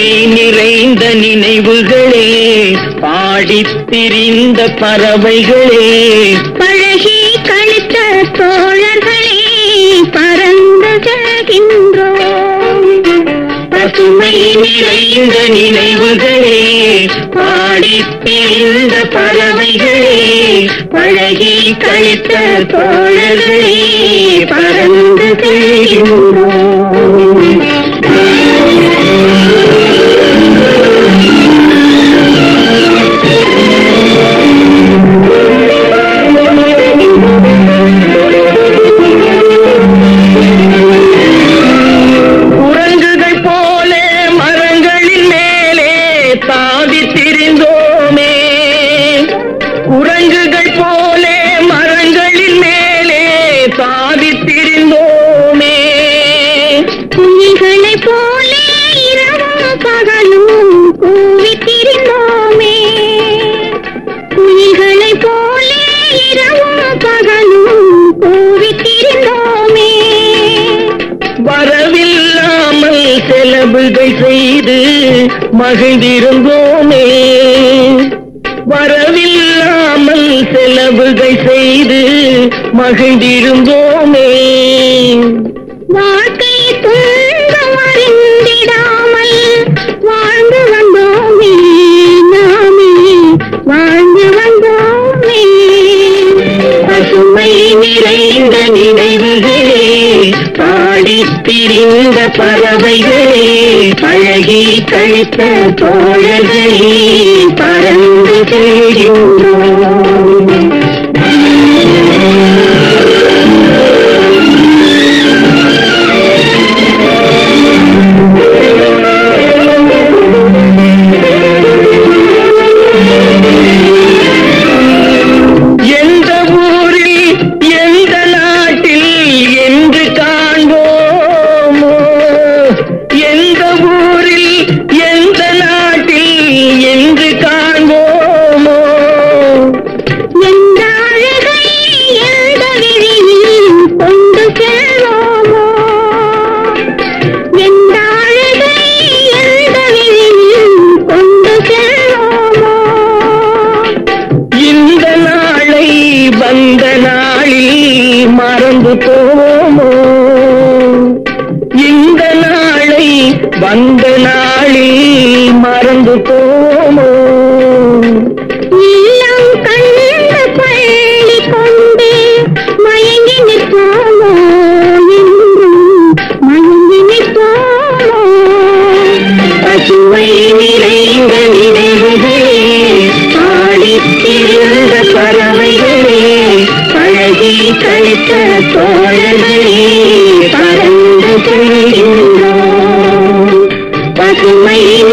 பசுமை நிறைந்த நினைவுகளே பாடித் திரிந்த பறவைகளே பழகி கழித்த தோழர்களே பறந்து செல்கின்றோம் பசுமை நிறைந்த நினைவுகளே பாடித் திரிந்த பறவைகளே பழகி கழித்த தோழர்களே பறந்து செல்கின்றோம் குரங்குகள் போல மரங்களின் மேலே தாவி திரிந்தோமே குரங்குகள் போல மரங்களின் மேலே தாவி திரிந்தோமே குயில்களைப் போலே இரவும் பகலும் கூவித் திரிந்தோமே குயில்களைப் போலே இரவும் பகலும் கூவித் திரிந்தோமே வரவில்லாமல் செலவுகள் செய்து மகிழ்ந்திருந்தோமே வரவில்லாமல் செலவுகள் செய்து மகிழ்ந்திருந்தோமே வாழ்க்கை துன்பம் அறிந்திடாமல் வாழ்ந்து வந்தோமே நாமே வாழ்ந்து வந்தோமே பசுமை நிறைந்த நினைவுகளே பாடித் திரிந்த பறவைகளே அழகி கழித்த தோழர்களே பறந்து செல்கின்றோம் எந்த ஊரில் எந்த நாட்டில் என்று காண்போமோ எந்த ஊரில் எந்த நாட்டில் என்று காண்போமோ எந்த அழகை எந்த விழியில் கொண்டு செல்வோமோ எந்த அழகை எந்த விழியில் கொண்டு செல்வோமோ இந்த நாளை வந்த நாளில் மறந்து போமோ இந்த நாளை வந்த நாளில் மறந்து போமோ இல்லம் கண்ட பள்ளி கொண்டு மயங்கி நிற்போமோ என்றும் மயங்கி நிற்போமோ பசுமை நிறைந்த நினைவுகளே பாடித்திருந்த பறவைகளே பழகி கழித்த தோழர்களே பறந்து செல்கின்றோம் பசுமை